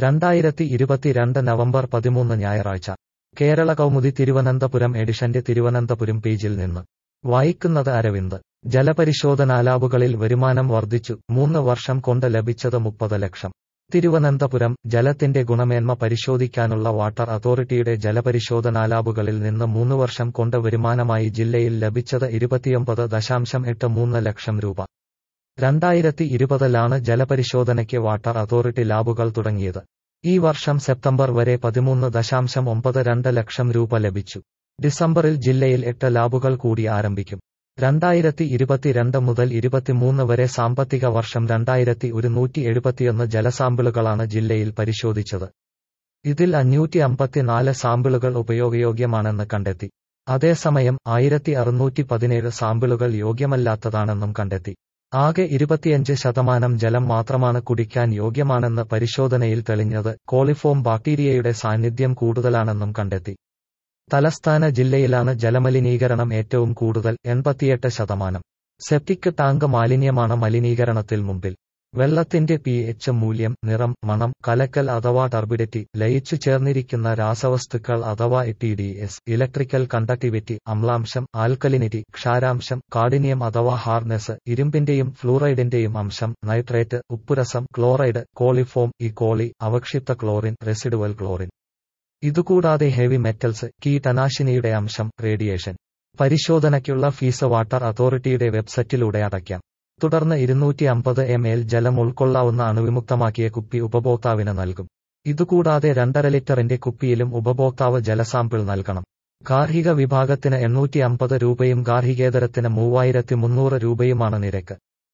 രണ്ടായിരത്തി ഇരുപത്തിരണ്ട് നവംബർ പതിമൂന്ന് ഞായറാഴ്ച കേരള കൗമുദി തിരുവനന്തപുരം എഡിഷന്റെ തിരുവനന്തപുരം പേജിൽ നിന്ന് വായിക്കുന്നത് അരവിന്ദ് ജലപരിശോധനാ ലാബുകളിൽ വരുമാനം വർദ്ധിച്ചു മൂന്ന് വർഷം കൊണ്ട് ലഭിച്ചത് മുപ്പത് ലക്ഷം തിരുവനന്തപുരം ജലത്തിന്റെ ഗുണമേന്മ പരിശോധിക്കാനുള്ള വാട്ടർ അതോറിറ്റിയുടെ ജലപരിശോധനാ ലാബുകളിൽ നിന്ന് മൂന്ന് വർഷം കൊണ്ട് വരുമാനമായി ജില്ലയിൽ ലഭിച്ചത് ഇരുപത്തിയൊമ്പത് ദശാംശം എട്ട് മൂന്ന് ലക്ഷം രൂപ രണ്ടായിരത്തി ഇരുപതിലാണ് ജലപരിശോധനയ്ക്ക് വാട്ടർ അതോറിറ്റി ലാബുകൾ തുടങ്ങിയത് ഈ വർഷം സെപ്റ്റംബർ വരെ പതിമൂന്ന് ദശാംശം ഒമ്പത് രണ്ട് ലക്ഷം രൂപ ലഭിച്ചു ഡിസംബറിൽ ജില്ലയിൽ എട്ട് ലാബുകൾ കൂടി ആരംഭിക്കും രണ്ടായിരത്തി ഇരുപത്തിരണ്ട് മുതൽ ഇരുപത്തിമൂന്ന് വരെ സാമ്പത്തിക വർഷം രണ്ടായിരത്തി ഒരുന്നൂറ്റി എഴുപത്തിയൊന്ന് ജലസാമ്പിളുകളാണ് ജില്ലയിൽ പരിശോധിച്ചത് ഇതിൽ അഞ്ഞൂറ്റി അമ്പത്തിനാല് സാമ്പിളുകൾ ഉപയോഗയോഗ്യമാണെന്ന് കണ്ടെത്തി അതേസമയം ആയിരത്തി അറുന്നൂറ്റി പതിനേഴ് സാമ്പിളുകൾ യോഗ്യമല്ലാത്തതാണെന്നും കണ്ടെത്തി ആകെ ഇരുപത്തിയഞ്ച് ശതമാനം ജലം മാത്രമാണ് കുടിക്കാൻ യോഗ്യമാണെന്ന് പരിശോധനയിൽ തെളിഞ്ഞത് കോളിഫോം ബാക്ടീരിയയുടെ സാന്നിധ്യം കൂടുതലാണെന്നും കണ്ടെത്തി തലസ്ഥാന ജില്ലയിലാണ് ജലമലിനീകരണം ഏറ്റവും കൂടുതൽ എൺപത്തിയെട്ട് ശതമാനം സെപ്റ്റിക് ടാങ്ക് മാലിന്യമാണ് മലിനീകരണത്തിൽ മുമ്പിൽ വെള്ളത്തിന്റെ പി എച്ച് മൂല്യം നിറം മണം കലക്കൽ അഥവാ ടർബിഡിറ്റി ലയിച്ചു ചേർന്നിരിക്കുന്ന രാസവസ്തുക്കൾ അഥവാ T D S electrical conductivity അമ്ലാംശം ആൽക്കലിനിറ്റി ക്ഷാരാംശം കാഠിന്യം അഥവാ ഹാർനെസ് ഇരുമ്പിന്റെയും ഫ്ലൂറൈഡിന്റെയും അംശം നൈട്രേറ്റ് ഉപ്പുരസം ക്ലോറൈഡ് കോളിഫോം ഇ കോളി അവക്ഷിപ്ത ക്ലോറിൻ റെസിഡുവൽ ക്ലോറിൻ ഇതുകൂടാതെ ഹെവി മെറ്റൽസ് കീടനാശിനിയുടെ അംശം റേഡിയേഷൻ പരിശോധനയ്ക്കുള്ള ഫീസ് വാട്ടർ അതോറിറ്റിയുടെ വെബ്സൈറ്റിലൂടെ അടയ്ക്കാം തുടർന്ന് ഇരുന്നൂറ്റി അമ്പത് എം എൽ ജലം ഉൾക്കൊള്ളാവുന്ന അണുവിമുക്തമാക്കിയ കുപ്പി ഉപഭോക്താവിന് നൽകും ഇതുകൂടാതെ രണ്ടര ലിറ്ററിന്റെ കുപ്പിയിലും ഉപഭോക്താവ് ജലസാമ്പിൾ നൽകണം ഗാർഹിക വിഭാഗത്തിന് എണ്ണൂറ്റി അമ്പത് രൂപയും ഗാർഹികേതരത്തിന് മൂവായിരത്തി മുന്നൂറ് രൂപയുമാണ് നിരക്ക്